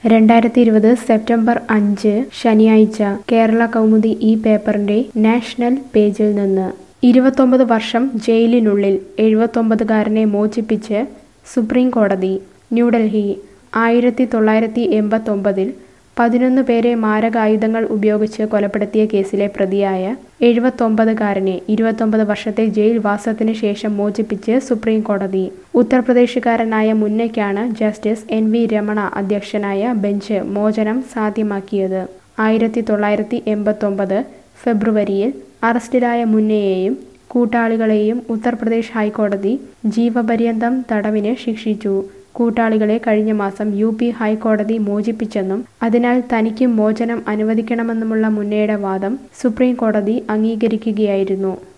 രണ്ടായിരത്തി ഇരുപത് സെപ്റ്റംബർ അഞ്ച് ശനിയാഴ്ച കേരള കൗമുദി ഈ പേപ്പറിന്റെ നാഷണൽ പേജിൽ നിന്ന് ഇരുപത്തൊമ്പത് വർഷം ജയിലിനുള്ളിൽ എഴുപത്തൊമ്പതുകാരനെ മോചിപ്പിച്ച് സുപ്രീം കോടതി ന്യൂഡൽഹി ആയിരത്തി തൊള്ളായിരത്തി എൺപത്തൊമ്പതിൽ പതിനൊന്ന് പേരെ മാരകായുധങ്ങൾ ഉപയോഗിച്ച് കൊലപ്പെടുത്തിയ കേസിലെ പ്രതിയായ എഴുപത്തൊമ്പതുകാരനെ ഇരുപത്തൊമ്പത് വർഷത്തെ ജയിൽ വാസത്തിന് ശേഷം മോചിപ്പിച്ച് സുപ്രീം കോടതി ഉത്തർപ്രദേശുകാരനായ മുന്നയ്ക്കാണ് ജസ്റ്റിസ് എൻ വി രമണ അധ്യക്ഷനായ ബെഞ്ച് മോചനം സാധ്യമാക്കിയത് ആയിരത്തി തൊള്ളായിരത്തി എൺപത്തൊമ്പത് ഫെബ്രുവരിയിൽ അറസ്റ്റിലായ മുന്നയെയും കൂട്ടാളികളെയും ഉത്തർപ്രദേശ് ഹൈക്കോടതി ജീവപര്യന്തം തടവിന് ശിക്ഷിച്ചു കൂട്ടാളികളെ കഴിഞ്ഞ മാസം യു പി ഹൈക്കോടതി മോചിപ്പിച്ചെന്നും അതിനാൽ തനിക്ക് മോചനം അനുവദിക്കണമെന്നുമുള്ള മുന്നയുടെ വാദം സുപ്രീം കോടതി അംഗീകരിക്കുകയായിരുന്നു